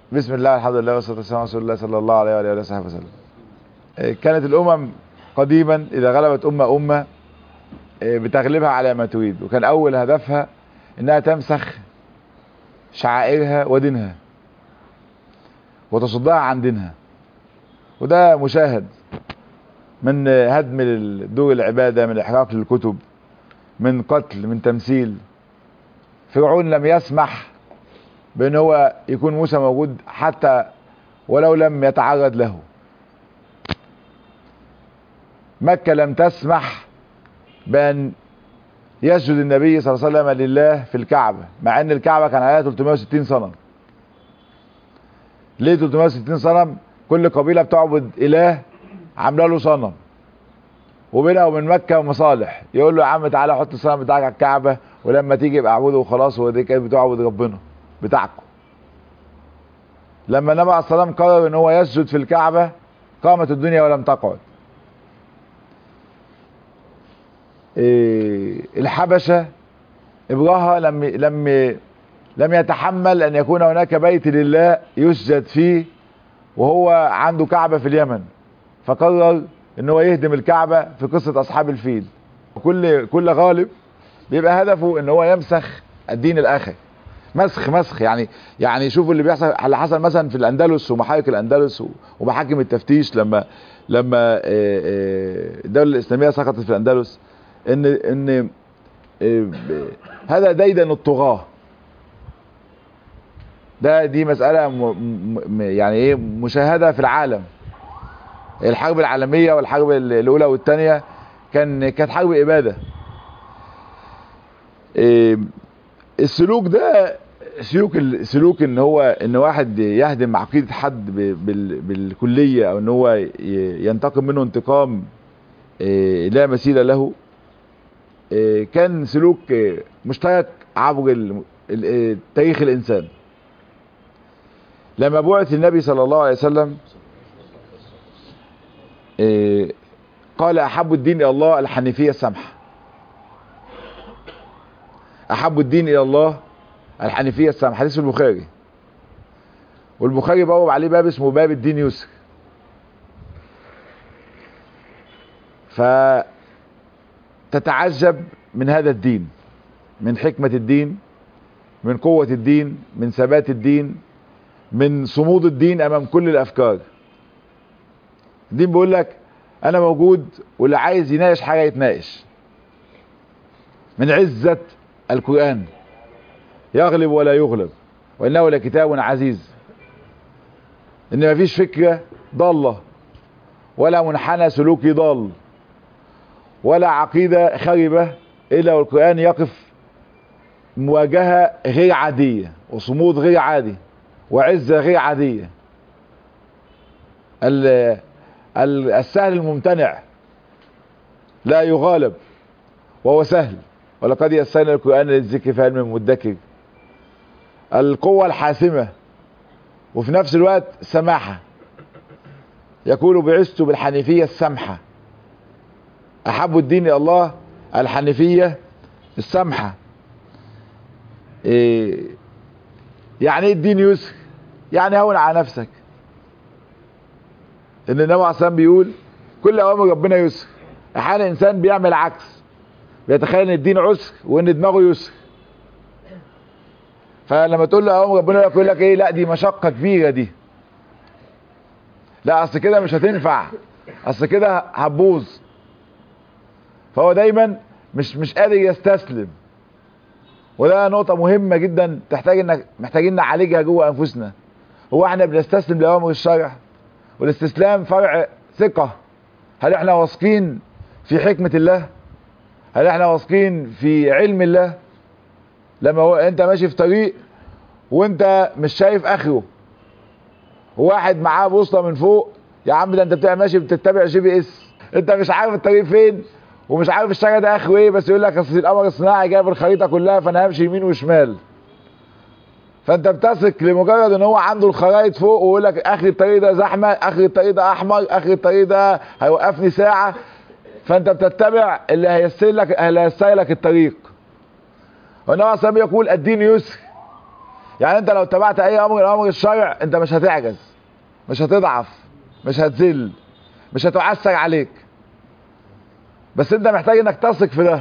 بسم الله الحمد لله والصلاه والسلام على رسول الله صلى الله عليه وعلى اله وصحبه وسلم كانت الامم قديما اذا غلبت امه امه بتغلبها على ما تريد وكان اول هدفها انها تمسخ شعائرها ودينها وتصدها عن دينها وده مشاهد من هدم دور العبادة من احراق للكتب من قتل من تمثيل فرعون لم يسمح بان هو يكون موسى موجود حتى ولو لم يتعرض له مكة لم تسمح بان يسجد النبي صلى الله عليه وسلم لله في الكعبة مع ان الكعبة كان عليها 360 صنم ليه 360 صنم كل قبيلة بتعبد اله عامله له صنم وبينها وبين مكة مصالح يقول له يا عم تعالى حط الصنم بتاعك على الكعبة ولما تيجي يبقى اعبده وخلاص هو دي كانت بتعبد ربنا بتاعكم لما النبي عليه الصلاه والسلام قرر ان هو يسجد في الكعبة قامت الدنيا ولم تقعد إيه الحبشة ابراها لم لم لم يتحمل ان يكون هناك بيت لله يسجد فيه وهو عنده كعبة في اليمن فقرر ان هو يهدم الكعبة في قصة اصحاب الفيل وكل كل غالب بيبقى هدفه ان هو يمسخ الدين الاخر مسخ مسخ يعني يعني شوفوا اللي بيحصل اللي حصل مثلا في الاندلس ومحاكم الاندلس ومحاكم التفتيش لما لما الدوله الاسلاميه سقطت في الاندلس ان ان هذا ديدن الطغاه ده دي مساله م م يعني ايه مشاهده في العالم الحرب العالميه والحرب الاولى والثانيه كان كانت حرب اباده السلوك ده سلوك سلوك ان هو ان واحد يهدم عقيده حد بالكليه او ان هو ينتقم منه انتقام لا مثيل له كان سلوك مشترك عبر تاريخ الانسان لما بعث النبي صلى الله عليه وسلم قال احب الدين الى الله الحنيفيه السمحه احب الدين الى الله الحنيفيه السمحه حديث البخاري والبخاري بوب عليه باب اسمه باب الدين يسر فتتعجب من هذا الدين من حكمة الدين من قوة الدين من ثبات الدين من صمود الدين امام كل الافكار الدين بيقول لك انا موجود واللي عايز يناقش حاجة يتناقش من عزة القرآن يغلب ولا يغلب وإنه لكتاب عزيز إن مفيش فكرة ضالة ولا منحنى سلوكي ضال ولا عقيدة خربة إلا والقرآن يقف مواجهة غير عادية وصمود غير عادي وعزة غير عادية السهل الممتنع لا يغالب وهو سهل ولقد يسرنا القرآن للذكر فهل من مدكر القوة الحاسمة وفي نفس الوقت سماحة يقول بعثت بالحنيفية السمحة أحب الدين إلى الله الحنيفية السمحة إيه يعني ايه الدين يسر يعني هون على نفسك ان النبي عليه الصلاه بيقول كل اوامر ربنا يسر احيانا انسان بيعمل عكس بيتخيل ان الدين عسر وان دماغه يسر فلما تقول له اوامر ربنا يقول لك ايه لا دي مشقه كبيره دي لا اصل كده مش هتنفع اصل كده هتبوظ فهو دايما مش مش قادر يستسلم وده نقطة مهمة جدا تحتاج انك محتاجين نعالجها جوه انفسنا هو احنا بنستسلم لاوامر الشرع والاستسلام فرع ثقة هل احنا واثقين في حكمة الله هل احنا واثقين في علم الله لما هو انت ماشي في طريق وانت مش شايف اخره وواحد معاه بوصلة من فوق يا عم ده انت بتبقى ماشي بتتبع جي بي اس انت مش عارف الطريق فين ومش عارف الشارع ده اخره ايه بس يقول لك اصل القمر الصناعي جايب الخريطه كلها فانا همشي يمين وشمال فانت بتثق لمجرد ان هو عنده الخرايط فوق ويقول لك اخر الطريق ده زحمه اخر الطريق ده احمر اخر الطريق ده هيوقفني ساعه فانت بتتبع اللي هيسر لك اللي هيسر لك الطريق والنبي صلى الله عليه وسلم يقول الدين يسر يعني انت لو اتبعت اي امر من امر الشرع انت مش هتعجز مش هتضعف مش هتذل مش هتعسر عليك بس انت محتاج انك تثق في ده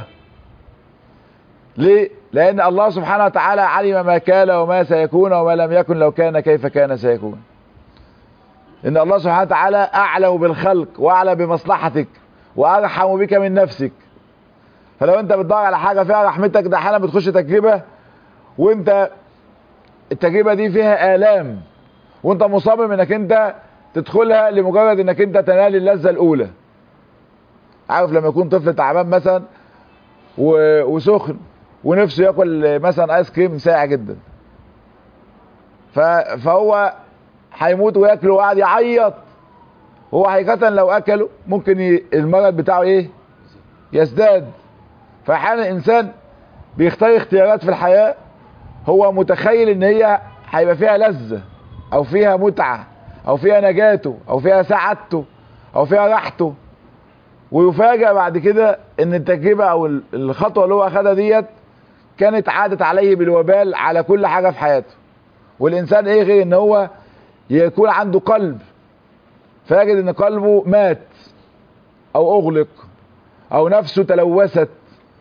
ليه لان الله سبحانه وتعالى علم ما كان وما سيكون وما لم يكن لو كان كيف كان سيكون ان الله سبحانه وتعالى اعلم بالخلق واعلم بمصلحتك وارحم بك من نفسك فلو انت بتدور على حاجه فيها رحمتك ده احيانا بتخش تجربه وانت التجربه دي فيها الام وانت مصمم انك انت تدخلها لمجرد انك انت تنال اللذه الاولى عارف لما يكون طفل تعبان مثلا و... وسخن ونفسه ياكل مثلا ايس كريم ساقع جدا ف... فهو هيموت وياكله وقاعد يعيط هو حقيقة لو اكله ممكن ي... المرض بتاعه ايه يزداد فاحيانا الانسان بيختار اختيارات في الحياة هو متخيل ان هي هيبقى فيها لذة او فيها متعة او فيها نجاته او فيها سعادته او فيها راحته ويفاجأ بعد كده ان التجربة او الخطوة اللي هو اخدها ديت كانت عادت عليه بالوبال على كل حاجة في حياته والانسان ايه غير ان هو يكون عنده قلب فيجد ان قلبه مات او اغلق او نفسه تلوثت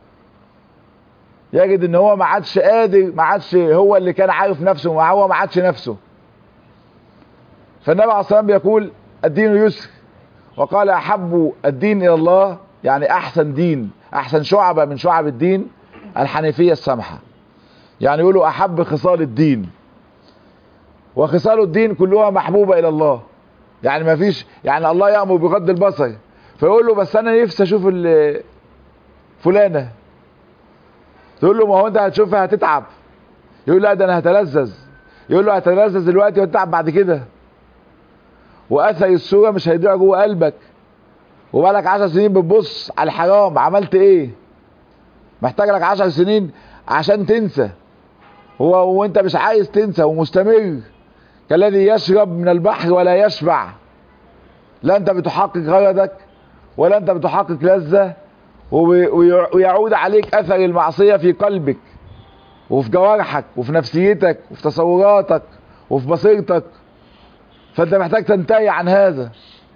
يجد ان هو ما عادش قادر ما عادش هو اللي كان عارف نفسه ما هو ما عادش نفسه فالنبي عليه الصلاه والسلام بيقول الدين يسر وقال احب الدين الى الله يعني احسن دين احسن شعبه من شعب الدين الحنيفيه السمحه يعني يقولوا احب خصال الدين وخصال الدين كلها محبوبه الى الله يعني ما فيش يعني الله يامر بغض البصر فيقول له بس انا نفسي اشوف فلانه تقول له ما هو انت هتشوفها هتتعب يقول لا ده انا هتلذذ يقول له هتلذذ دلوقتي وتتعب بعد كده واثر الصوره مش هيضيع جوه قلبك وبقالك عشر سنين بتبص على الحرام عملت ايه محتاج لك عشر سنين عشان تنسى هو وانت مش عايز تنسى ومستمر كالذي يشرب من البحر ولا يشبع لا انت بتحقق غرضك ولا انت بتحقق لذة ويعود عليك اثر المعصية في قلبك وفي جوارحك وفي نفسيتك وفي تصوراتك وفي بصيرتك فانت محتاج تنتهي عن هذا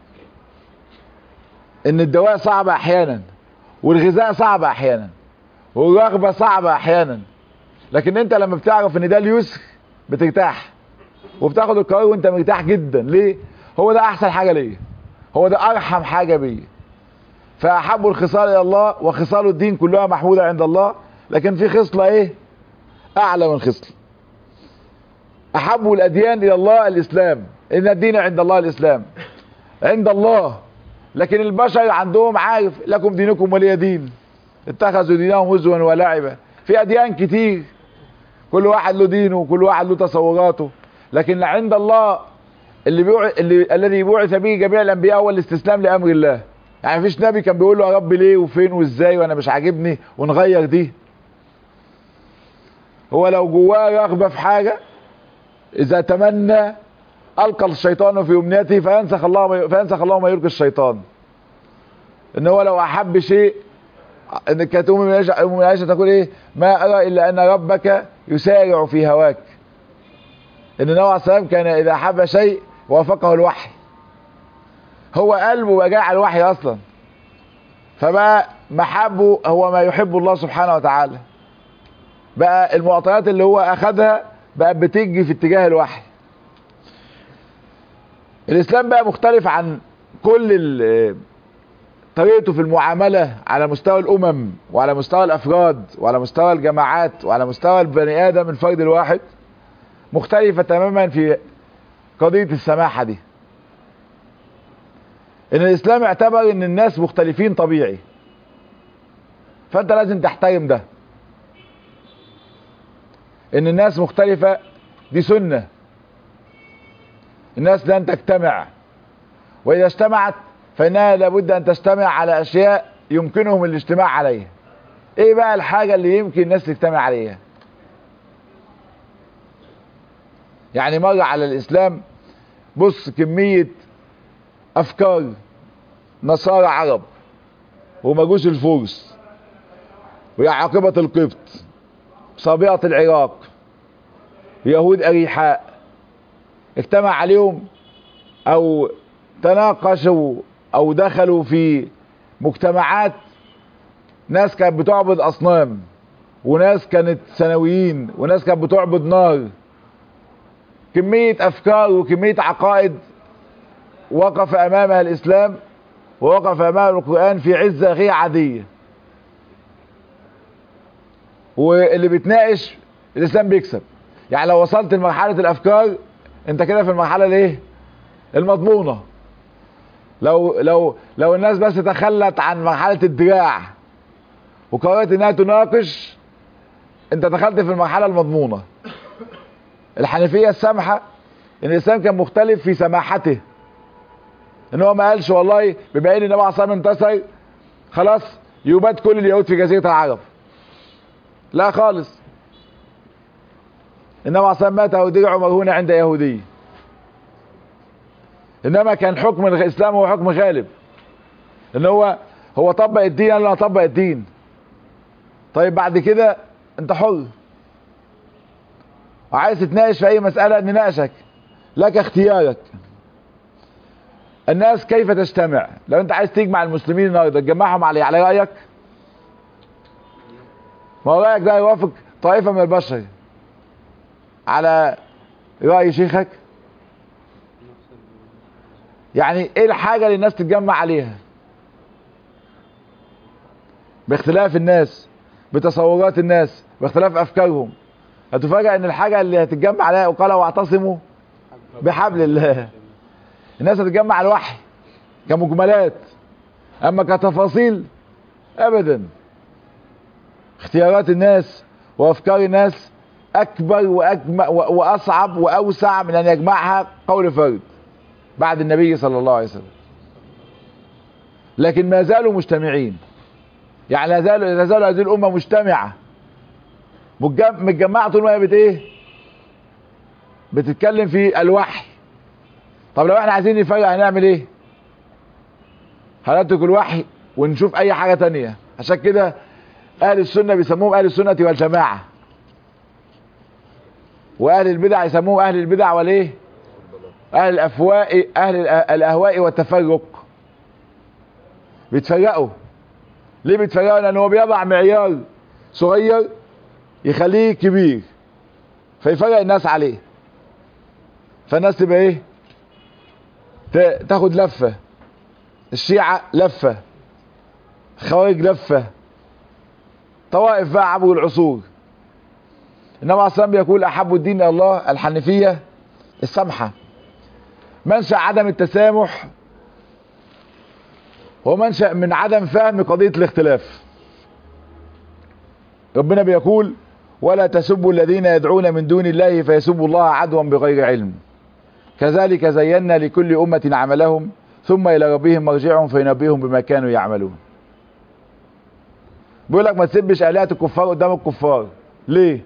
ان الدواء صعب احيانا والغذاء صعب احيانا والرغبة صعبة احيانا لكن انت لما بتعرف ان ده اليسر بترتاح وبتاخد القرار وانت مرتاح جدا ليه هو ده احسن حاجة ليا هو ده ارحم حاجة بيا فاحب الخصال الى الله وخصال الدين كلها محمودة عند الله لكن في خصلة ايه اعلى من خصل احب الاديان الى الله الاسلام ان الدين عند الله الاسلام عند الله لكن البشر عندهم عارف لكم دينكم ولي دين اتخذوا دينهم هزوا ولعبا في اديان كتير كل واحد له دينه وكل واحد له تصوراته لكن عند الله اللي بيوع... اللي الذي بعث به جميع الانبياء هو الاستسلام لامر الله يعني مفيش نبي كان بيقول له يا رب ليه وفين وازاي وانا مش عاجبني ونغير دي هو لو جواه رغبه في حاجه اذا تمنى القى الشيطان في امنيته فينسخ الله ما فينسخ الله ما يلقي الشيطان ان هو لو احب شيء ان كانت ام عائشه تقول ايه ما ارى الا ان ربك يسارع في هواك ان النبي عليه السلام كان اذا احب شيء وافقه الوحي هو قلبه بقى جاي على الوحي اصلا فبقى محبه هو ما يحب الله سبحانه وتعالى بقى المعطيات اللي هو اخذها بقى بتجي في اتجاه الوحي الاسلام بقى مختلف عن كل طريقته في المعاملة على مستوى الامم وعلى مستوى الافراد وعلى مستوى الجماعات وعلى مستوى البني ادم الفرد الواحد مختلفة تماما في قضية السماحة دي ان الاسلام اعتبر ان الناس مختلفين طبيعي فانت لازم تحترم ده ان الناس مختلفة دي سنة الناس لن تجتمع واذا اجتمعت فانها لابد ان تجتمع على اشياء يمكنهم الاجتماع عليها ايه بقى الحاجة اللي يمكن الناس تجتمع عليها يعني مر على الاسلام بص كمية افكار نصارى عرب ومجوس الفرس وعاقبة القبط صابئة العراق يهود أريحاء اجتمع عليهم أو تناقشوا أو دخلوا في مجتمعات ناس كانت بتعبد أصنام وناس كانت ثانويين وناس كانت بتعبد نار كمية أفكار وكمية عقائد وقف أمامها الإسلام ووقف أمامها القرآن في عزة غير عادية واللي بيتناقش الإسلام بيكسب يعني لو وصلت لمرحلة الأفكار أنت كده في المرحلة الإيه؟ المضمونة لو لو لو الناس بس تخلت عن مرحلة الدراع وقررت انها تناقش انت دخلت في المرحلة المضمونة الحنفية السامحة ان الاسلام كان مختلف في سماحته ان هو ما قالش والله بما ان النبي عليه انتصر خلاص يباد كل اليهود في جزيرة العرب لا خالص النبي عليه مات ودرع مرهونة عند يهودي انما كان حكم الاسلام هو حكم غالب ان هو هو طبق الدين انا اطبق الدين طيب بعد كده انت حر وعايز تتناقش في اي مسألة نناقشك لك اختيارك الناس كيف تجتمع لو انت عايز تجمع المسلمين النهارده تجمعهم على على رايك ما هو رايك ده يوافق طائفه من البشر على راي شيخك يعني ايه الحاجه اللي الناس تتجمع عليها باختلاف الناس بتصورات الناس باختلاف افكارهم هتفاجئ ان الحاجه اللي هتتجمع عليها وقال واعتصموا بحبل الله الناس هتتجمع على الوحي كمجملات اما كتفاصيل ابدا اختيارات الناس وافكار الناس اكبر واجمع واصعب واوسع من ان يجمعها قول فرد بعد النبي صلى الله عليه وسلم لكن ما زالوا مجتمعين يعني لا زالوا لا زالوا هذه الامه مجتمعه متجمعه طول ما هي بت ايه بتتكلم في الوحي طب لو احنا عايزين نفرق هنعمل ايه هنترك الوحي ونشوف اي حاجه تانية عشان كده اهل السنه بيسموهم اهل السنه والجماعه واهل البدع يسموهم اهل البدع والايه اهل الافواء اهل الاهواء والتفرق بيتفرقوا ليه بيتفرقوا لان هو بيضع معيار صغير يخليه كبير فيفرق الناس عليه فالناس تبقى ايه تاخد لفه الشيعة لفه خوارج لفه طوائف بقى عبر العصور انما اصلا بيقول احب الدين الى الله الحنفيه السمحه منشا عدم التسامح هو منشا من عدم فهم قضيه الاختلاف ربنا بيقول ولا تسبوا الذين يدعون من دون الله فيسبوا الله عدوا بغير علم كذلك زينا لكل أمة عملهم ثم إلى ربهم مرجعهم فينبئهم بما كانوا يعملون بيقول لك ما تسبش آلهة الكفار قدام الكفار ليه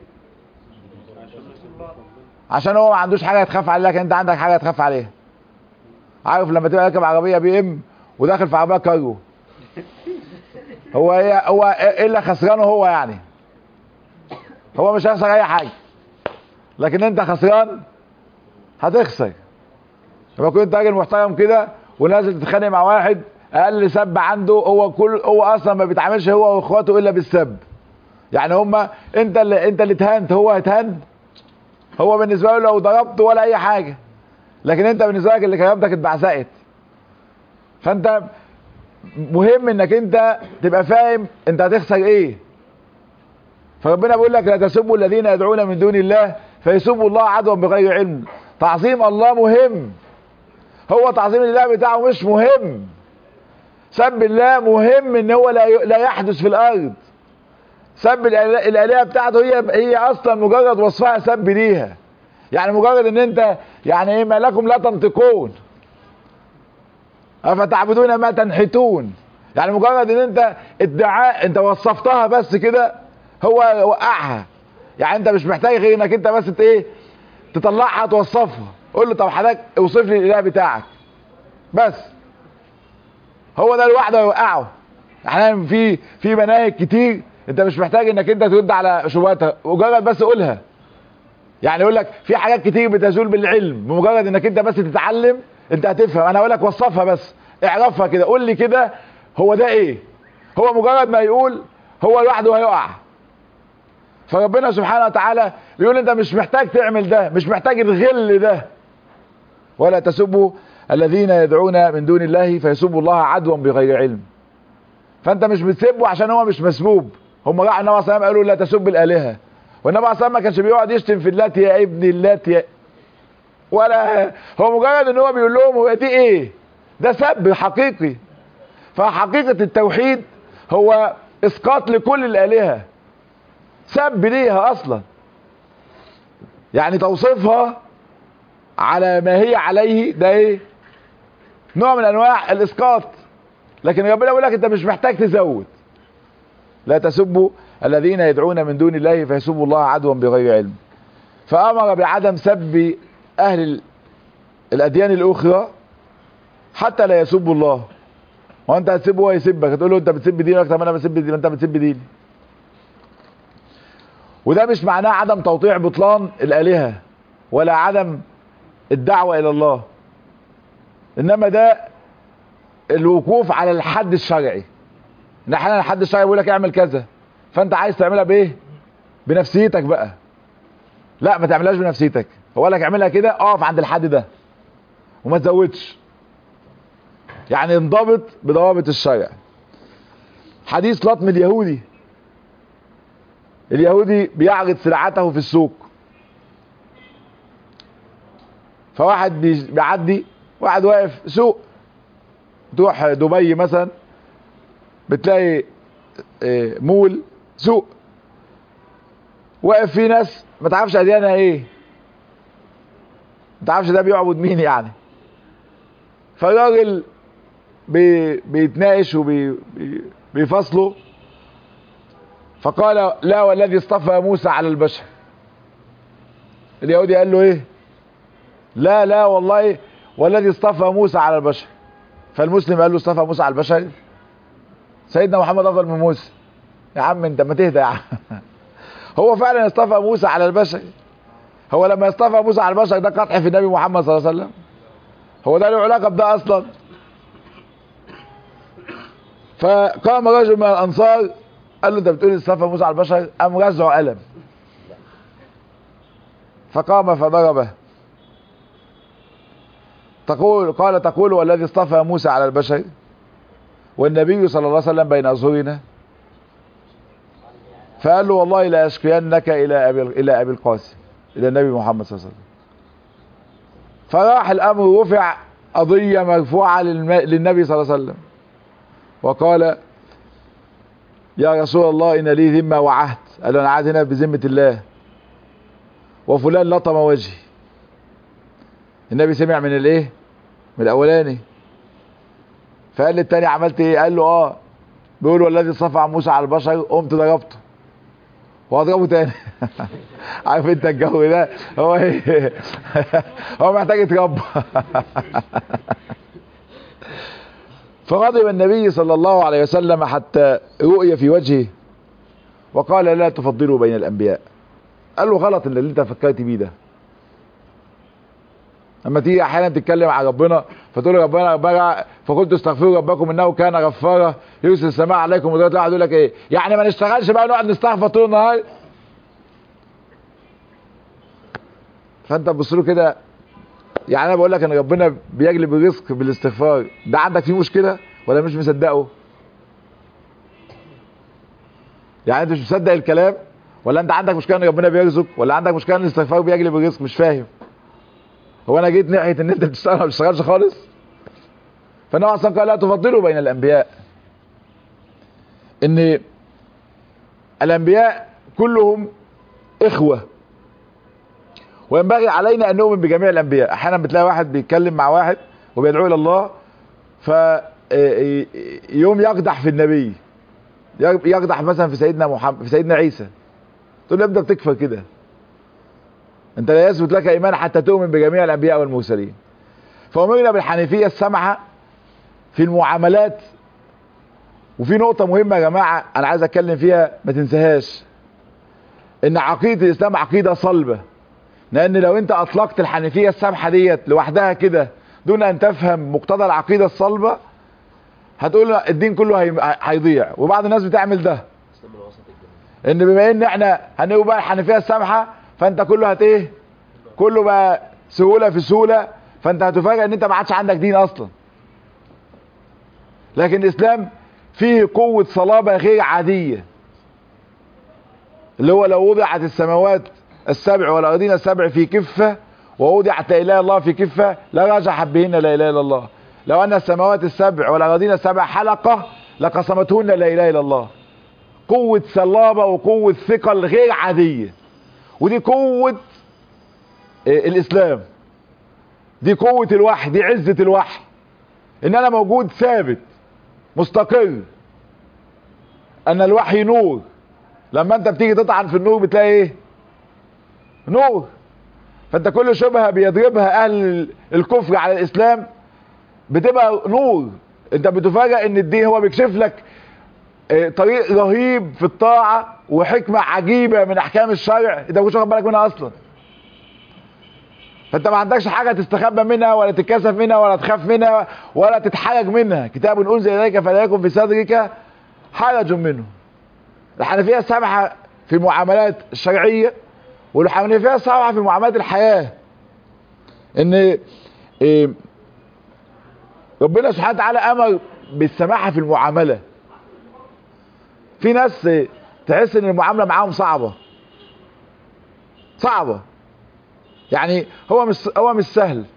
عشان هو ما عندوش حاجة تخاف عليها لكن انت عندك حاجة تخاف عليها عارف لما تبقى راكب عربية بي ام وداخل في عربية كارجو هو ايه هو ايه اللي خسرانه هو يعني هو مش هيخسر اي حاجة لكن انت خسران هتخسر لما كنت راجل محترم كده ونازل تتخانق مع واحد اقل سب عنده هو كل هو اصلا ما بيتعاملش هو واخواته الا بالسب يعني هما انت اللي انت اللي اتهنت هو اتهن هو بالنسبه له لو ضربته ولا اي حاجه لكن انت بالنسبه لك اللي كرامتك اتبعزقت فانت مهم انك انت تبقى فاهم انت هتخسر ايه فربنا بيقول لك لا تسبوا الذين يدعون من دون الله فيسبوا الله عدوا بغير علم تعظيم الله مهم هو تعظيم الله بتاعه مش مهم سب الله مهم ان هو لا لا يحدث في الارض سب الالهه بتاعته هي هي اصلا مجرد وصفها سب ليها يعني مجرد ان انت يعني ايه ما لكم لا تنطقون افتعبدون ما تنحتون يعني مجرد ان انت ادعاء انت وصفتها بس كده هو وقعها يعني انت مش محتاج غير انك انت بس ايه تطلعها توصفها قول له طب حضرتك اوصف لي الاله بتاعك بس هو ده لوحده يوقعه احيانا في في مناهج كتير انت مش محتاج انك انت ترد على شبهاتها مجرد بس قولها يعني يقول لك في حاجات كتير بتزول بالعلم بمجرد انك انت بس تتعلم انت هتفهم انا هقول لك وصفها بس اعرفها كده قول لي كده هو ده ايه هو مجرد ما يقول هو لوحده هيقع فربنا سبحانه وتعالى بيقول انت مش محتاج تعمل ده مش محتاج الغل ده ولا تسبوا الذين يدعون من دون الله فيسبوا الله عدوا بغير علم فانت مش بتسبه عشان هو مش مسبوب هم راحوا النبي صلى الله عليه وسلم قالوا لا تسب الالهه والنبي صلى الله عليه وسلم ما كانش بيقعد يشتم في اللات يا ابن اللات يا ولا هو مجرد ان هو بيقول لهم هو دي ايه ده سب حقيقي فحقيقه التوحيد هو اسقاط لكل الالهه سب ليها اصلا يعني توصيفها على ما هي عليه ده ايه نوع من انواع الاسقاط لكن ربنا يقول لك انت مش محتاج تزود لا تسبوا الذين يدعون من دون الله فيسبوا الله عدوا بغير علم فامر بعدم سب اهل الاديان الاخرى حتى لا يسبوا الله وانت هتسبه هو يسبك هتقول له انت بتسب دينك طب انا بسب دين انت بتسب ديني وده مش معناه عدم توطيع بطلان الالهه ولا عدم الدعوه الى الله انما ده الوقوف على الحد الشرعي ان احيانا الحد الشرعي بيقول لك اعمل كذا فانت عايز تعملها بايه بنفسيتك بقى لا ما تعملهاش بنفسيتك هو لك اعملها كده اقف عند الحد ده وما تزودش يعني انضبط بضوابط الشرع حديث لطم اليهودي اليهودي بيعرض سلعته في السوق فواحد بيعدي واحد واقف سوق تروح دبي مثلا بتلاقي مول سوق واقف فيه ناس ما تعرفش اديانها ايه ما تعرفش ده بيعبد مين يعني فالراجل بي بيتناقش وبيفصله فقال لا والذي اصطفى موسى على البشر اليهودي قال له ايه لا لا والله والذي اصطفى موسى على البشر فالمسلم قال له اصطفى موسى على البشر سيدنا محمد افضل من موسى يا عم انت ما تهدى يا عم هو فعلا اصطفى موسى على البشر هو لما اصطفى موسى على البشر ده قطع في النبي محمد صلى الله عليه وسلم هو ده له علاقه بده اصلا فقام رجل من الانصار قال له انت بتقول اصطفى موسى على البشر قام رزعه قلم فقام فضربه تقول قال تقول والذي اصطفى موسى على البشر والنبي صلى الله عليه وسلم بين اظهرنا فقال له والله لا اشكينك الى ابي الى ابي القاسم الى النبي محمد صلى الله عليه وسلم فراح الامر رفع قضيه مرفوعه للم... للنبي صلى الله عليه وسلم وقال يا رسول الله ان لي ذمه وعهد قال له انا قاعد هنا بذمه الله وفلان لطم وجهي النبي سمع من الايه من الاولاني فقال للتاني عملت ايه قال له اه بيقول والذي صفع موسى على البشر قمت ضربته واضربه تاني عارف انت الجو ده هو ايه هو محتاج يتربى فغضب النبي صلى الله عليه وسلم حتى رؤي في وجهه وقال لا تفضلوا بين الانبياء قال له غلط اللي انت فكرت بيه ده لما تيجي احيانا تتكلم على ربنا فتقول ربنا ربنا فقلت استغفروا ربكم انه كان غفارا يرسل السماء عليكم ودلوقتي واحد يقول لك ايه يعني ما نشتغلش بقى نقعد نستغفر طول النهار فانت تبص له كده يعني انا بقول لك ان ربنا بيجلب الرزق بالاستغفار ده عندك فيه مشكله ولا مش مصدقه يعني انت مش مصدق الكلام ولا انت عندك مشكله ان ربنا بيرزق ولا عندك مشكله ان الاستغفار بيجلب الرزق مش فاهم هو انا جيت ناحيه ان انت بتشتغل ما بتشتغلش خالص فالنبي اصلا قال لا تفضلوا بين الانبياء ان الانبياء كلهم اخوه وينبغي علينا ان نؤمن بجميع الانبياء احيانا بتلاقي واحد بيتكلم مع واحد وبيدعو الى الله ف يوم يقدح في النبي يقدح مثلا في سيدنا محمد في سيدنا عيسى تقول له ابدا بتكفر كده انت لا يثبت لك ايمان حتى تؤمن بجميع الانبياء والمرسلين فامرنا بالحنيفيه السمحه في المعاملات وفي نقطة مهمة يا جماعة أنا عايز أتكلم فيها ما تنساهاش إن عقيدة الإسلام عقيدة صلبة لان لو انت اطلقت الحنفيه السمحه ديت لوحدها كده دون ان تفهم مقتضى العقيده الصلبه هتقول الدين كله هي- هيضيع وبعض الناس بتعمل ده ان بما ان احنا هنقول بقى الحنفيه السامحه فانت كله هت ايه كله بقى سهوله في سهوله فانت هتفاجئ ان انت ما عادش عندك دين اصلا لكن الاسلام فيه قوه صلابه غير عاديه اللي هو لو وضعت السماوات السبع والارضين السبع في كفه ووضعت لا اله الا الله في كفه لرجحت بهن لا اله الا الله لو ان السماوات السبع والارضين السبع حلقه لقسمتهن لا اله الا الله قوة صلابة وقوة ثقل غير عادية ودي قوة آه، الإسلام دي قوة الوحي دي عزة الوحي إن أنا موجود ثابت مستقر أن الوحي نور لما أنت بتيجي تطعن في النور بتلاقي إيه؟ نور فأنت كل شبهة بيضربها أهل الكفر على الإسلام بتبقى نور أنت بتفاجأ إن الدين هو بيكشف لك آه، طريق رهيب في الطاعة وحكمة عجيبة من احكام الشرع انت مش واخد بالك منها اصلا فانت ما عندكش حاجة تستخبى منها ولا تتكسف منها ولا تخاف منها ولا تتحرج منها كتاب انزل اليك فلا يكن في صدرك حرج منه الحنفية السامحة في المعاملات الشرعية والحنفية السامحة في معاملات الحياة ان إيه، ربنا سبحانه وتعالى امر بالسماحة في المعاملة في ناس تحس ان المعامله معاهم صعبه صعبه يعني هو مش هو مش سهل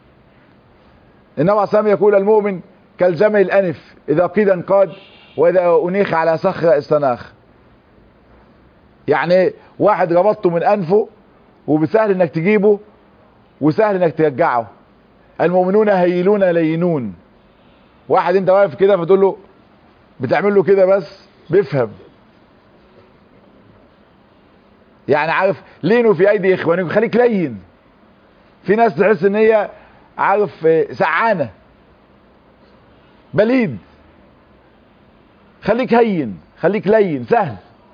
النبي عليه يقول المؤمن كالجمل الانف اذا قيد انقاد واذا انيخ على صخره استناخ يعني واحد ربطته من انفه وبسهل انك تجيبه وسهل انك ترجعه المؤمنون هيلون لينون واحد انت واقف كده فتقول له بتعمل له كده بس بيفهم يعني عارف لينوا في ايدي اخوانكم خليك لين في ناس تحس ان هي عارف آه، سعانه بليد خليك هين خليك لين سهل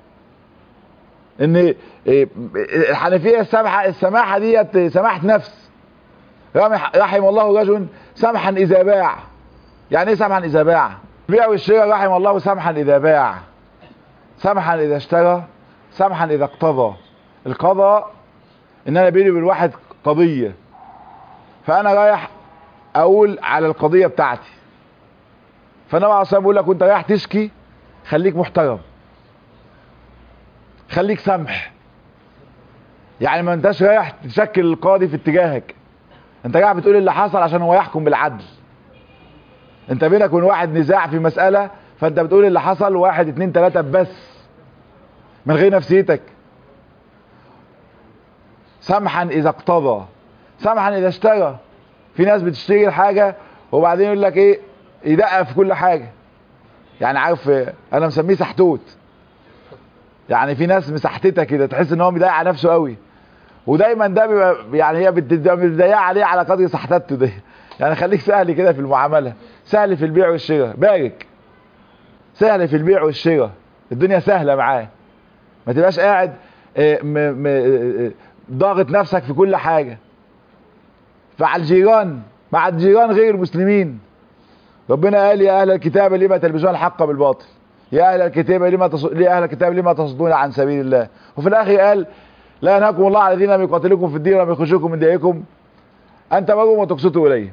ان آه، الحنفيه السمحه السماحه ديت سماحه نفس رحم رحم الله رجل سمحا اذا باع يعني ايه سمحا اذا باع البيع والشراء رحم الله سمحا اذا باع سمحا اذا اشترى سمحا اذا اقتضى القضاء ان انا بيني وبين واحد قضيه فانا رايح اقول على القضيه بتاعتي فانا عليه الصلاه بيقول لك وانت رايح تشكي خليك محترم خليك سمح يعني ما انتش رايح تشكل القاضي في اتجاهك انت رايح بتقول اللي حصل عشان هو يحكم بالعدل انت بينك وبين واحد نزاع في مسألة فانت بتقول اللي حصل واحد اتنين تلاتة بس من غير نفسيتك سمحا اذا اقتضى سمحا اذا اشترى في ناس بتشتري الحاجة وبعدين يقول لك ايه يدقق في كل حاجة يعني عارف اه، انا مسميه سحتوت يعني في ناس مسحتتها كده تحس ان هو مضايق على نفسه قوي ودايما ده بيبقى يعني هي بتبقى متضايقه عليه على قدر سحتته دي يعني خليك سهل كده في المعامله سهل في البيع والشراء بارك سهل في البيع والشراء الدنيا سهله معاه ما تبقاش قاعد اه، م- م- اه، ضاغط نفسك في كل حاجه مع الجيران مع الجيران غير المسلمين ربنا قال يا اهل الكتاب لما تلبسون الحق بالباطل يا اهل الكتاب لما تص... يا اهل الكتاب لما تصدون عن سبيل الله وفي الاخر قال لا ينهاكم الله على الذين لم يقاتلوكم في الدين ولم يخرجوكم من دياركم ان تبروا وتقسطوا اليه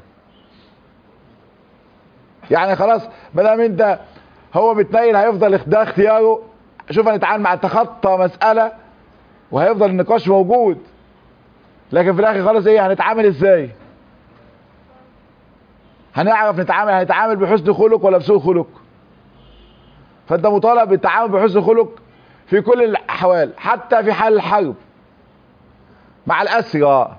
يعني خلاص ما دام انت هو متنيل هيفضل ده اختياره شوف هنتعامل مع تخطى مساله وهيفضل النقاش موجود لكن في الاخر خلاص ايه هنتعامل ازاي هنعرف نتعامل هنتعامل بحسن خلق ولا بسوء خلق فانت مطالب بالتعامل بحسن خلق في كل الاحوال حتى في حال الحرب مع الاسرى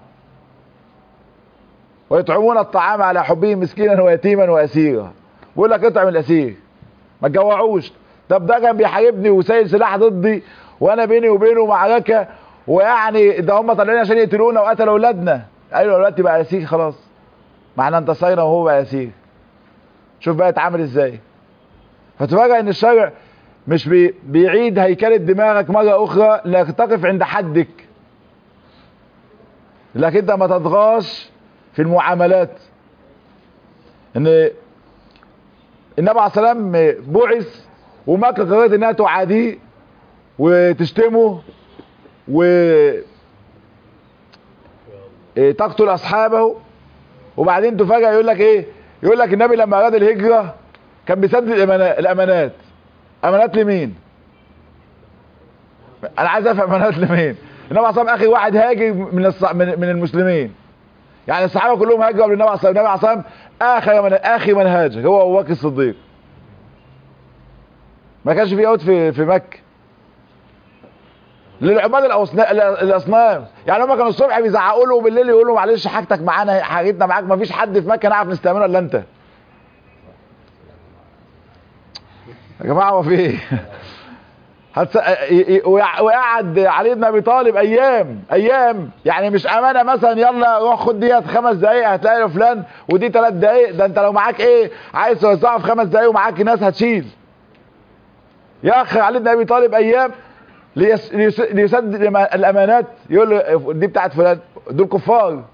ويطعمون الطعام على حبه مسكينا ويتيما واسيرا بيقول لك اطعم الاسير ما تجوعوش طب ده كان بيحاربني وسايل سلاح ضدي وانا بيني وبينه معركه ويعني ده هم طالعين عشان يقتلونا وقتلوا اولادنا ايوه دلوقتي بقى اسير خلاص ما احنا انتصرنا وهو بقى اسير شوف بقى اتعامل ازاي فتفاجئ ان الشرع مش بي بيعيد هيكلة دماغك مرة اخرى انك تقف عند حدك لكن انت ما تطغاش في المعاملات ان النبي عليه السلام بعث ومكة قررت انها تعاديه وتشتمه و تقتل اصحابه وبعدين تفاجئ يقول لك ايه يقول لك النبي لما اراد الهجرة كان بيسدد الامانات امانات لمين انا عايز افهم امانات لمين النبي عليه الصلاه اخي واحد هاجر من الص... من, من المسلمين يعني الصحابه كلهم هاجروا قبل النبي عليه الصلاه النبي عليه الصلاه اخر من اخر من هاجر هو ابو بكر الصديق ما كانش في يهود في في مكه للعباد الاصنام يعني هم كانوا الصبح بيزعقوا له وبالليل يقولوا معلش حاجتك معانا حاجتنا معاك ما فيش حد في مكه نعرف نستعمله الا انت يا جماعه هو في ايه هتس... وقعد علي بن ابي طالب ايام ايام يعني مش امانه مثلا يلا روح خد ديت خمس دقايق هتلاقي له فلان ودي ثلاث دقايق ده انت لو معاك ايه عايز توزعه في خمس دقايق ومعاك ناس هتشيل يا اخي علي بن ابي طالب ايام ليس... ليس... ليسدد الامانات يقول له دي بتاعت فلان دول كفار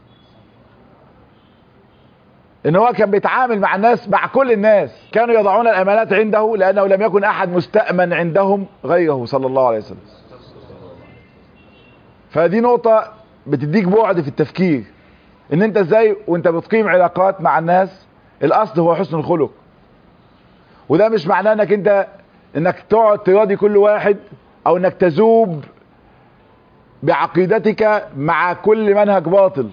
ان هو كان بيتعامل مع الناس مع كل الناس كانوا يضعون الامانات عنده لانه لم يكن احد مستأمن عندهم غيره صلى الله عليه وسلم فدي نقطة بتديك بعد في التفكير ان انت ازاي وانت بتقيم علاقات مع الناس الاصل هو حسن الخلق وده مش معناه انك انت انك تقعد تراضي كل واحد او انك تذوب بعقيدتك مع كل منهج باطل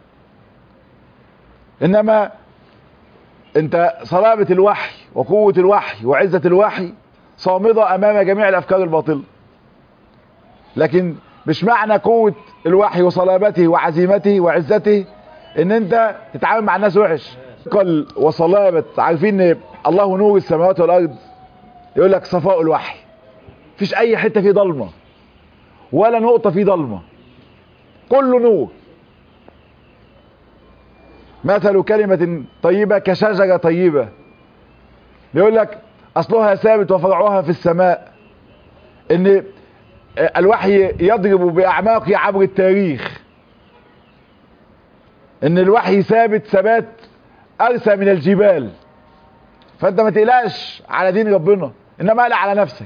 انما انت صلابة الوحي وقوة الوحي وعزة الوحي صامدة امام جميع الافكار الباطلة لكن مش معنى قوة الوحي وصلابته وعزيمته وعزته ان انت تتعامل مع الناس وحش قل وصلابة عارفين ان الله نور السماوات والارض يقول لك صفاء الوحي مفيش اي حتة فيه ضلمة ولا نقطة فيه ضلمة كله نور مثل كلمة طيبة كشجرة طيبة بيقول لك اصلها ثابت وفرعها في السماء ان الوحي يضرب باعماقه عبر التاريخ ان الوحي ثابت ثبات ارسى من الجبال فانت ما تقلقش على دين ربنا انما اقلق على نفسك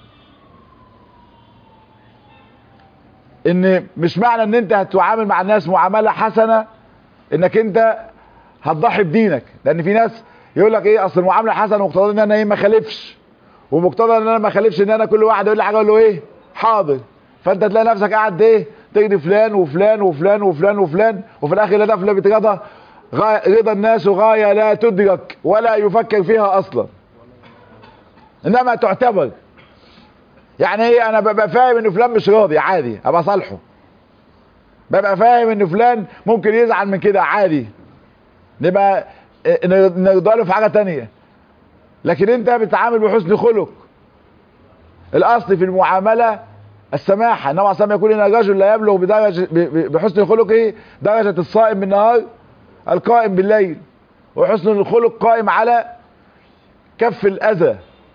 ان مش معنى ان انت هتعامل مع الناس معاملة حسنة انك انت هتضحي بدينك لان في ناس يقول لك ايه اصل المعامله حسنه ومقتضى ان انا ايه ما خالفش ومقتضى ان انا ما خالفش ان انا كل واحد يقول لي حاجه اقول له ايه حاضر فانت تلاقي نفسك قاعد ايه تجري فلان وفلان وفلان وفلان وفلان وفي الاخر لا ده بترضى رضا الناس غايه لا تدرك ولا يفكر فيها اصلا انما تعتبر يعني ايه انا ببقى فاهم ان فلان مش راضي عادي ابقى صالحه ببقى فاهم ان فلان ممكن يزعل من كده عادي نبقى نرضى له في حاجه تانية لكن انت بتتعامل بحسن خلق الاصل في المعامله السماحه النبي عليه يقول ان الرجل لا يبلغ بدرجه بحسن خلقه درجه الصائم بالنهار القائم بالليل وحسن الخلق قائم على كف الاذى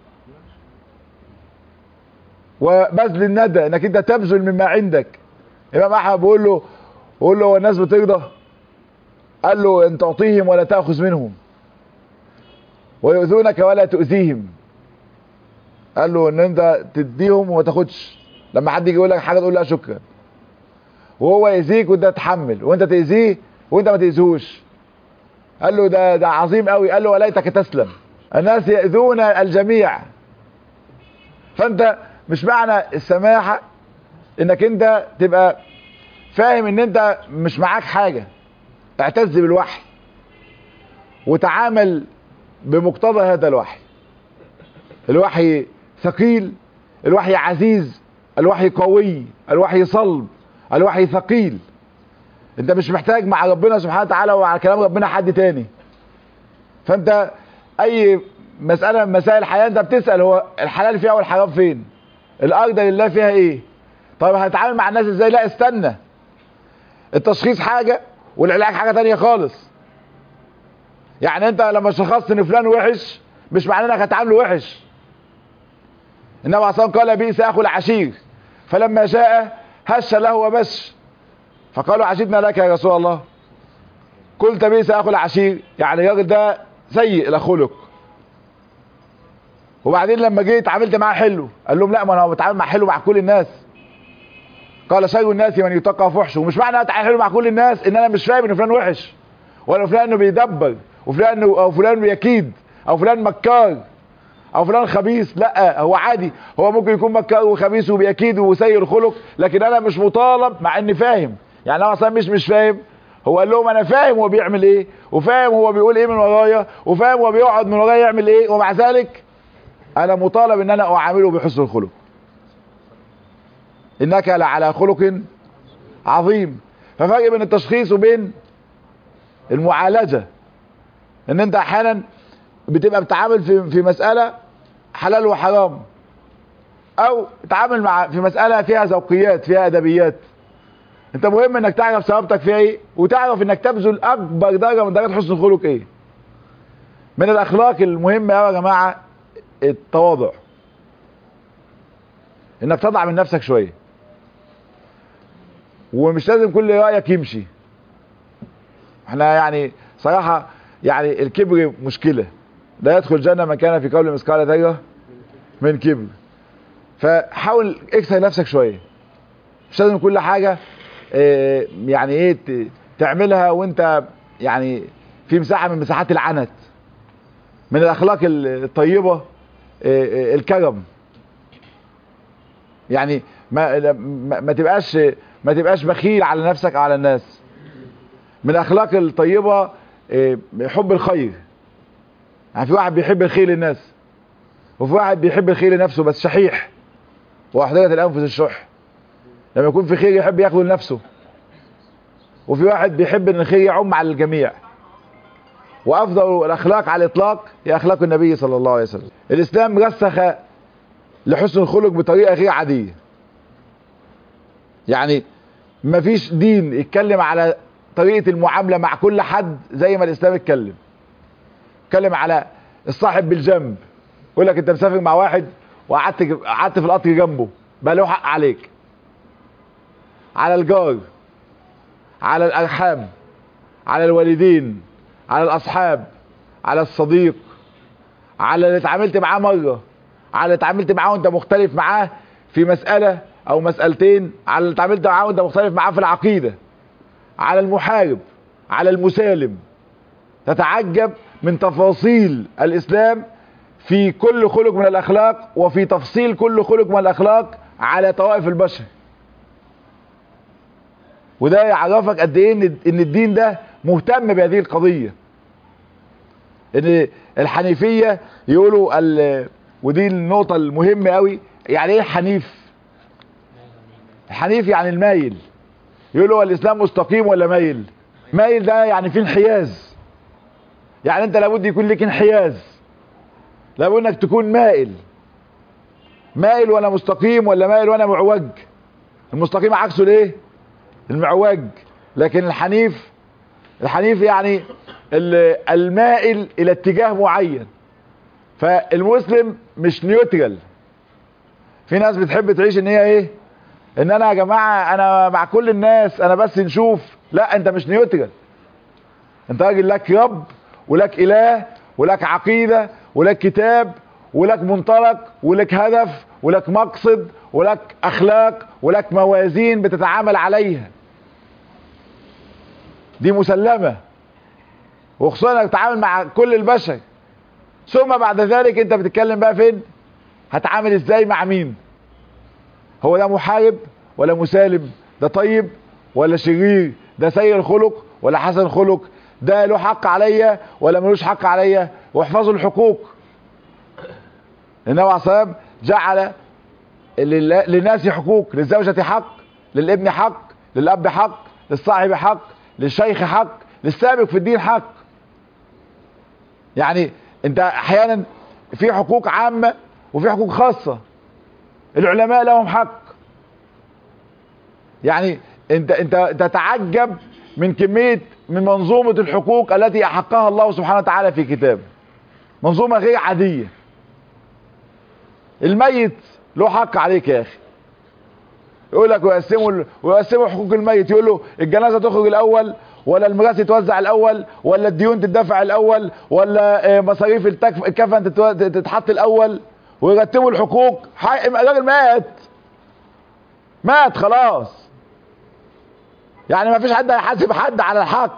وبذل الندى انك انت تبذل مما عندك امام احمد بيقول له بيقول له هو الناس بترضى قال له ان تعطيهم ولا تاخذ منهم ويؤذونك ولا تؤذيهم قال له ان انت تديهم وما تاخدش لما حد يجي يقول لك حاجه تقول لا شكرا وهو يأذيك وانت تتحمل وانت تأذيه وانت ما تأذيهوش قال له ده ده عظيم قوي قال له وليتك تسلم الناس يأذون الجميع فانت مش معنى السماحه انك انت تبقى فاهم ان انت مش معاك حاجه اعتز بالوحي وتعامل بمقتضى هذا الوحي الوحي ثقيل الوحي عزيز الوحي قوي الوحي صلب الوحي ثقيل انت مش محتاج مع ربنا سبحانه وتعالى ومع كلام ربنا حد تاني فانت اي مسألة من مسائل الحياة انت بتسأل هو الحلال فيها والحرام فين الارض لله فيها ايه طيب هتتعامل مع الناس ازاي لا استنى التشخيص حاجة والعلاج حاجة تانية خالص يعني انت لما شخصت ان فلان وحش مش معناه انك هتعامله وحش النبي عليه الصلاه قال بئس اخو العشير فلما شاء هش له وبش فقالوا عشيتنا لك يا رسول الله قلت بئس اخو العشير يعني الراجل ده سيء الخلق وبعدين لما جيت اتعاملت معاه حلو قال لهم لا ما انا بتعامل مع حلو مع كل الناس قال شر الناس من يتقى فحشه ومش معنى اتعامل حلو مع كل الناس ان انا مش فاهم ان فلان وحش ولا فلان انه بيدبر وفلان او فلان بيكيد او فلان مكار او فلان خبيث لا هو عادي هو ممكن يكون مكار وخبيث وبيكيد وسيء الخلق لكن انا مش مطالب مع اني فاهم يعني انا اصلا مش مش فاهم هو قال لهم انا فاهم هو بيعمل ايه وفاهم هو بيقول ايه من ورايا وفاهم هو بيقعد من ورايا يعمل ايه ومع ذلك انا مطالب ان انا اعامله بحسن الخلق انك لعلى خلق عظيم ففرق بين التشخيص وبين المعالجة ان انت احيانا بتبقى بتعامل في في مسألة حلال وحرام او تعامل مع في مسألة فيها ذوقيات فيها ادبيات انت مهم انك تعرف ثوابتك فيها ايه وتعرف انك تبذل اكبر درجة من درجات حسن الخلق ايه من الاخلاق المهمة يا جماعة التواضع انك تضع من نفسك شوية ومش لازم كل رأيك يمشي احنا يعني صراحة يعني الكبر مشكلة لا يدخل الجنة من كان في قول مثقال ذرة من كبر فحاول اكسر نفسك شوية مش لازم كل حاجة اه يعني ايه تعملها وانت يعني في مساحة من مساحات العنت من الاخلاق الطيبة اه اه الكرم يعني ما ما تبقاش ما تبقاش بخيل على نفسك او على الناس من الاخلاق الطيبه حب الخير يعني في واحد بيحب الخير للناس وفي واحد بيحب الخير لنفسه بس شحيح واحدث الانفس الشح لما يكون في خير يحب ياخده لنفسه وفي واحد بيحب ان الخير يعم على الجميع وافضل الاخلاق على الاطلاق هي اخلاق النبي صلى الله عليه وسلم الاسلام رسخ لحسن الخلق بطريقه غير عاديه يعني مفيش دين يتكلم على طريقة المعاملة مع كل حد زي ما الإسلام اتكلم اتكلم على الصاحب بالجنب يقول لك انت مسافر مع واحد وقعدت قعدت في القطر جنبه بقى له حق عليك على الجار على الارحام على الوالدين على الاصحاب على الصديق على اللي اتعاملت معاه مره على اللي اتعاملت معاه وانت مختلف معاه في مساله او مسالتين على اللي اتعاملت معاه وانت مختلف معاه في العقيده على المحارب على المسالم تتعجب من تفاصيل الاسلام في كل خلق من الاخلاق وفي تفصيل كل خلق من الاخلاق على طوائف البشر وده يعرفك قد ايه ان الدين ده مهتم بهذه القضيه ان الحنيفيه يقولوا ال... ودي النقطه المهمه قوي يعني ايه حنيف الحنيف يعني المايل يقولوا الاسلام مستقيم ولا مايل مايل ده يعني فيه انحياز يعني انت لابد يكون لك انحياز لابد انك تكون مائل مائل وانا مستقيم ولا مائل وانا معوج المستقيم عكسه الايه المعوج لكن الحنيف الحنيف يعني المائل الى اتجاه معين فالمسلم مش نيوترال في ناس بتحب تعيش ان هي ايه ان انا يا جماعة انا مع كل الناس انا بس نشوف لا انت مش نيوترال انت راجل لك رب ولك اله ولك عقيدة ولك كتاب ولك منطلق ولك هدف ولك مقصد ولك اخلاق ولك موازين بتتعامل عليها دي مسلمة وخصوصا انك تتعامل مع كل البشر ثم بعد ذلك انت بتتكلم بقى فين هتعامل ازاي مع مين هو ده محارب ولا مسالم ده طيب ولا شرير ده سيء الخلق ولا حسن خلق ده له حق عليا ولا ملوش حق عليا واحفظوا الحقوق النبي عليه الصلاه جعل للناس حقوق للزوجة حق للابن حق للاب حق للصاحب حق للشيخ حق للسابق في الدين حق يعني انت احيانا في حقوق عامة وفي حقوق خاصة العلماء لهم حق يعني انت انت تتعجب من كمية من منظومة الحقوق التي احقها الله سبحانه وتعالى في كتابه منظومة غير عادية الميت له حق عليك يا اخي يقول لك ويقسموا ويقسموا حقوق الميت يقول له الجنازه تخرج الاول ولا الميراث يتوزع الاول ولا الديون تدفع الاول ولا مصاريف التكف... الكفن تتو... تتحط الاول ويرتبوا الحقوق حق الراجل مات مات خلاص يعني ما فيش حد هيحاسب حد على الحق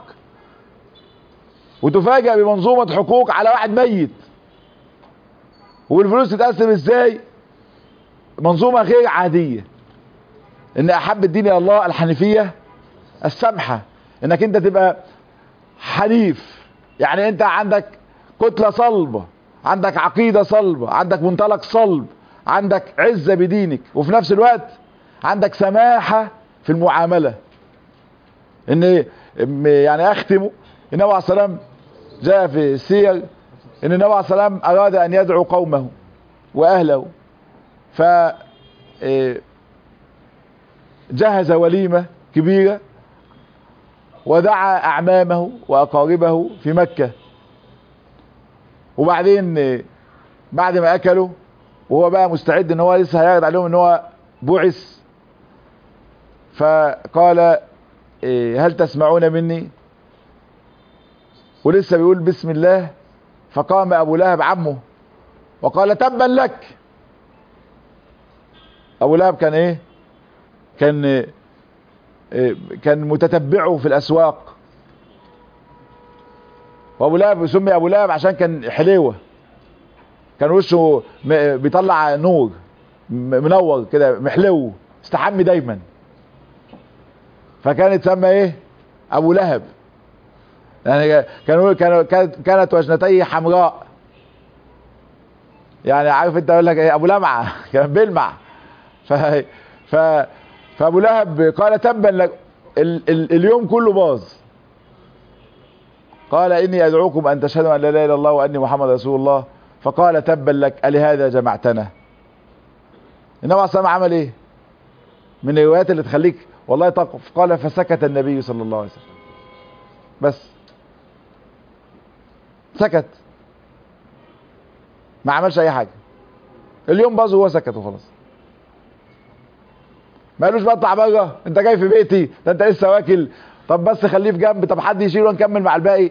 وتفاجأ بمنظومة حقوق على واحد ميت والفلوس تتقسم ازاي منظومة غير عادية ان احب الدين الى الله الحنيفية السمحة انك انت تبقى حنيف يعني انت عندك كتلة صلبة عندك عقيدة صلبة عندك منطلق صلب عندك عزة بدينك وفي نفس الوقت عندك سماحة في المعاملة ان يعني اختم النبي عليه السلام جاء في السير ان النبي عليه السلام اراد ان يدعو قومه واهله ف جهز وليمة كبيرة ودعا اعمامه واقاربه في مكة وبعدين بعد ما اكلوا وهو بقى مستعد ان هو لسه هيعرض عليهم ان هو بعث فقال هل تسمعون مني ولسه بيقول بسم الله فقام ابو لهب عمه وقال تبا لك ابو لهب كان ايه كان كان متتبعه في الاسواق وابو لهب سمي ابو لهب عشان كان حليوه كان وشه بيطلع نور منور كده محلو استحمي دايما فكان يتسمى ايه ابو لهب يعني كانوا كانوا كانت وجنتيه حمراء يعني عارف انت اقول لك ايه ابو لمعه كان بيلمع ف ف فابو لهب قال تبا لك ال... ال... اليوم كله باظ قال اني ادعوكم ان تشهدوا ان لا اله الا الله واني محمد رسول الله فقال تبا لك الهذا جمعتنا النبي عليه الصلاه عمل ايه من الروايات اللي تخليك والله تقف قال فسكت النبي صلى الله عليه وسلم بس سكت ما عملش اي حاجه اليوم باظ وهو سكت وخلاص ما قالوش بقى اطلع بره انت جاي في بيتي ده انت لسه واكل طب بس خليه في جنب طب حد يشيله ونكمل مع الباقي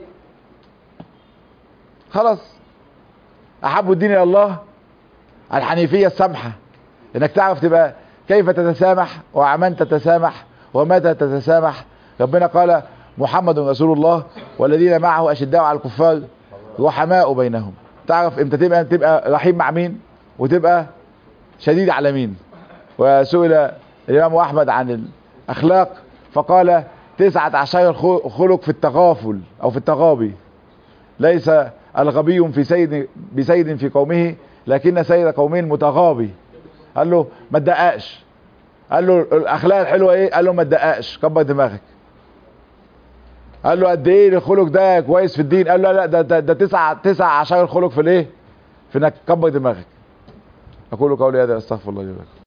خلاص احب الدين الى الله الحنيفيه السمحه انك تعرف تبقى كيف تتسامح وعمن تتسامح ومتى تتسامح ربنا قال محمد رسول الله والذين معه اشداء على الكفار رحماء بينهم تعرف امتى تبقى تبقى رحيم مع مين وتبقى شديد على مين وسئل الامام احمد عن الاخلاق فقال تسعة عشر خلق في التغافل او في التغابي ليس الغبي في سيد بسيد في قومه لكن سيد قومه المتغابي قال له ما تدققش قال له الاخلاق الحلوه ايه قال له ما تدققش كبر دماغك قال له قد ايه الخلق ده كويس في الدين قال له لا ده ده, ده تسعة تسعة عشر خلق في الايه في انك كبر دماغك اقول قولي هذا استغفر الله لي ولكم